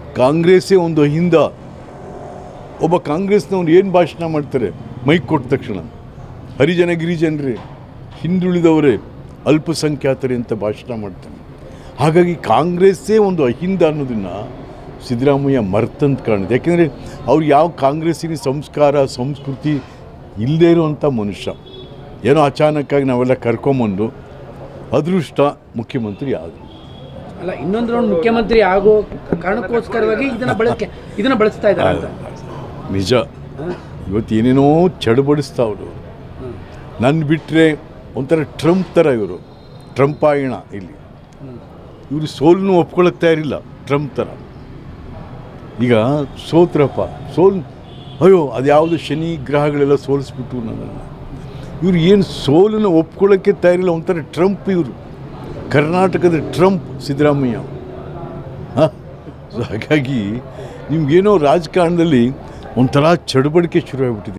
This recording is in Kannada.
ಕಾಂಗ್ರೆಸ್ಸೇ ಒಂದು ಹಿಂದ ಒಬ್ಬ ಕಾಂಗ್ರೆಸ್ನವ್ರು ಏನು ಭಾಷಣ ಮಾಡ್ತಾರೆ ಮೈಕ್ ಕೊಟ್ಟ ತಕ್ಷಣ ಹರಿಜನ ಗಿರಿಜನರೇ ಹಿಂದುಳಿದವರೇ ಅಲ್ಪಸಂಖ್ಯಾತರೇ ಅಂತ ಭಾಷಣ ಮಾಡ್ತಾನೆ ಹಾಗಾಗಿ ಕಾಂಗ್ರೆಸ್ಸೇ ಒಂದು ಅಹಿಂದ ಅನ್ನೋದನ್ನು ಸಿದ್ದರಾಮಯ್ಯ ಮರ್ತಂತ ಕಾಣಿದೆ ಯಾಕೆಂದರೆ ಅವ್ರು ಯಾವ ಕಾಂಗ್ರೆಸ್ಸಿನ ಸಂಸ್ಕಾರ ಸಂಸ್ಕೃತಿ ಇಲ್ಲದೇ ಇರುವಂಥ ಮನುಷ್ಯ ಏನೋ ಅಚಾನಕ್ಕಾಗಿ ನಾವೆಲ್ಲ ಕರ್ಕೊಂಬಂದು ಅದೃಷ್ಟ ಮುಖ್ಯಮಂತ್ರಿ ಆದರು ಅಲ್ಲ ಇನ್ನೊಂದು ರೌಂಡ್ ಮುಖ್ಯಮಂತ್ರಿ ಆಗೋ ಕಾರಣಕ್ಕೋಸ್ಕರವಾಗಿ ಇದನ್ನ ಬಳಕೆ ಇದನ್ನ ಬಳಸ್ತಾ ಇದ್ದಾರೆ ಅಂತ ನಿಜ ಇವತ್ತು ಏನೇನೋ ಚಡಬಡಿಸ್ತಾವ್ರು ನನ್ನ ಬಿಟ್ಟರೆ ಒಂಥರ ಟ್ರಂಪ್ ಥರ ಇವರು ಟ್ರಂಪಾಯಣ ಇಲ್ಲಿ ಇವರು ಸೋಲನ್ನು ಒಪ್ಕೊಳ್ಳೋಕೆ ತಯಾರಿಲ್ಲ ಟ್ರಂಪ್ ಥರ ಈಗ ಸೋತ್ರಪ್ಪ ಸೋಲ್ ಅಯ್ಯೋ ಅದ್ಯಾವುದು ಶನಿ ಗ್ರಹಗಳೆಲ್ಲ ಸೋಲಿಸ್ಬಿಟ್ಟು ನನ್ನನ್ನು ಇವ್ರು ಏನು ಸೋಲನ್ನು ಒಪ್ಕೊಳ್ಳೋಕ್ಕೆ ತಯಾರಿಲ್ಲ ಒಂಥರ ಟ್ರಂಪ್ ಇವರು ಕರ್ನಾಟಕದ ಟ್ರಂಪ್ ಸಿದ್ದರಾಮಯ್ಯ ಹಾಂ ಸೊ ಹಾಗಾಗಿ ನಿಮ್ಗೇನೋ ರಾಜಕಾರಣದಲ್ಲಿ ಒಂಥರ ಚಡಬಡಿಕೆ ಶುರುವಾಗ್ಬಿಟ್ಟಿದೆ